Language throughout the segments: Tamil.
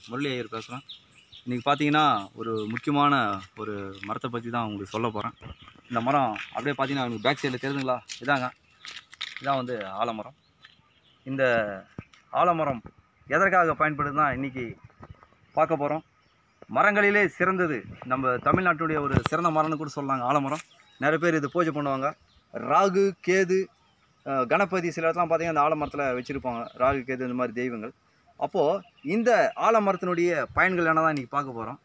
முரளி ஐயர் பேசுகிறேன் இன்றைக்கி பார்த்தீங்கன்னா ஒரு முக்கியமான ஒரு மரத்தை பற்றி தான் உங்களுக்கு சொல்ல போகிறேன் இந்த மரம் அப்படியே பார்த்தீங்கன்னா உங்களுக்கு பேக் சைடில் தெரியுதுங்களா இதாங்க இதான் வந்து ஆலமரம் இந்த ஆலமரம் எதற்காக பயன்படுதுன்னா இன்றைக்கி பார்க்க போகிறோம் மரங்களிலே சிறந்தது நம்ம தமிழ்நாட்டுடைய ஒரு சிறந்த மரம்னு கூட சொல்லலாங்க ஆலமரம் நிறைய பேர் இது பூஜை பண்ணுவாங்க ராகு கேது அஹ், கணபதி சில இடத்துலாம் பார்த்தீங்கன்னா அந்த ஆலமரத்தில் வச்சுருப்பாங்க ராகு கேது இந்த மாதிரி தெய்வங்கள் அப்போது இந்த ஆலமரத்தினுடைய பயன்கள் என்ன தான் இன்றைக்கி பார்க்க போகிறோம்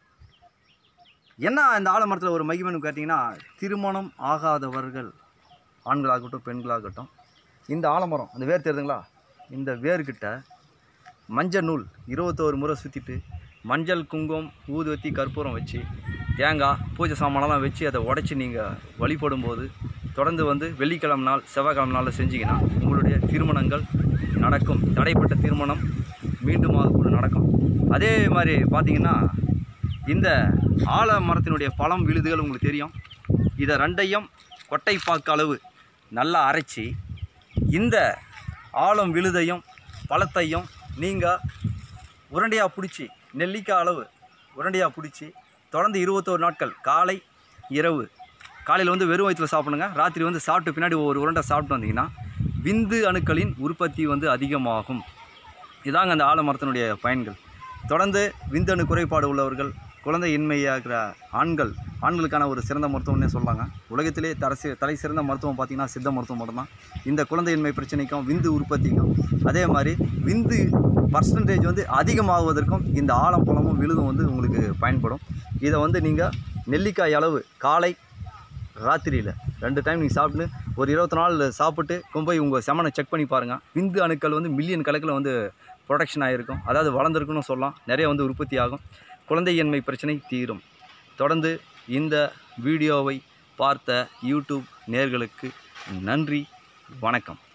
என்ன இந்த ஆலமரத்தில் ஒரு மகிமைன்னு கேட்டிங்கன்னா திருமணம் ஆகாதவர்கள் ஆண்களாகட்டும் பெண்களாகட்டும் இந்த ஆலமரம் அந்த வேர் தெரியுதுங்களா இந்த வேர்கிட்ட மஞ்சள் நூல் இருபத்தோரு முறை சுற்றிட்டு மஞ்சள் குங்குமம் ஊதுவத்தி கற்பூரம் வச்சு தேங்காய் பூஜை சாமானெல்லாம் வச்சு அதை உடச்சி நீங்கள் வழிபடும் போது தொடர்ந்து வந்து வெள்ளிக்கிழமை நாள் செவ்வாய்க்கிழமை நாளில் செஞ்சீங்கன்னா உங்களுடைய திருமணங்கள் நடக்கும் தடைப்பட்ட திருமணம் மீண்டுமாக கூட நடக்கும் அதே மாதிரி பார்த்தீங்கன்னா இந்த ஆலமரத்தினுடைய பழம் விழுதுகள் உங்களுக்கு தெரியும் இதை ரெண்டையும் கொட்டைப்பாக்கு அளவு நல்லா அரைச்சி இந்த ஆலம் விழுதையும் பழத்தையும் நீங்கள் உருண்டையாக பிடிச்சி நெல்லிக்காய் அளவு உருண்டையாக பிடிச்சி தொடர்ந்து இருபத்தோரு நாட்கள் காலை இரவு காலையில் வந்து வெறும் வயிற்றில் சாப்பிடுங்க ராத்திரி வந்து சாப்பிட்டு பின்னாடி ஒரு உருண்டை சாப்பிட்டு வந்தீங்கன்னா விந்து அணுக்களின் உற்பத்தி வந்து அதிகமாகும் இதாங்க அந்த ஆலமரத்தினுடைய பயன்கள் தொடர்ந்து விந்தணு குறைபாடு உள்ளவர்கள் குழந்தை இன்மையாகிற ஆண்கள் ஆண்களுக்கான ஒரு சிறந்த மருத்துவம்னே சொல்லலாங்க உலகத்திலே தரசி தலை சிறந்த மருத்துவம் பார்த்திங்கன்னா சித்த மருத்துவம் மட்டும்தான் இந்த குழந்தையின்மை பிரச்சனைக்கும் விந்து உற்பத்திக்கும் அதே மாதிரி விந்து பர்சன்டேஜ் வந்து அதிகமாகுவதற்கும் இந்த ஆலம் பழமும் விழுதும் வந்து உங்களுக்கு பயன்படும் இதை வந்து நீங்கள் நெல்லிக்காய் அளவு காலை ராத்திரியில் ரெண்டு டைம் நீங்கள் சாப்பிட்டு ஒரு இருபத்தி நாள் சாப்பிட்டு கொண்டு போய் உங்கள் செமனை செக் பண்ணி பாருங்கள் விந்து அணுக்கள் வந்து மில்லியன் கணக்கில் வந்து ப்ரொடக்ஷன் ஆகிருக்கும் அதாவது வளர்ந்துருக்குன்னு சொல்லலாம் நிறைய வந்து உற்பத்தி ஆகும் குழந்தையின்மை பிரச்சனை தீரும் தொடர்ந்து இந்த வீடியோவை பார்த்த யூடியூப் நேர்களுக்கு நன்றி வணக்கம்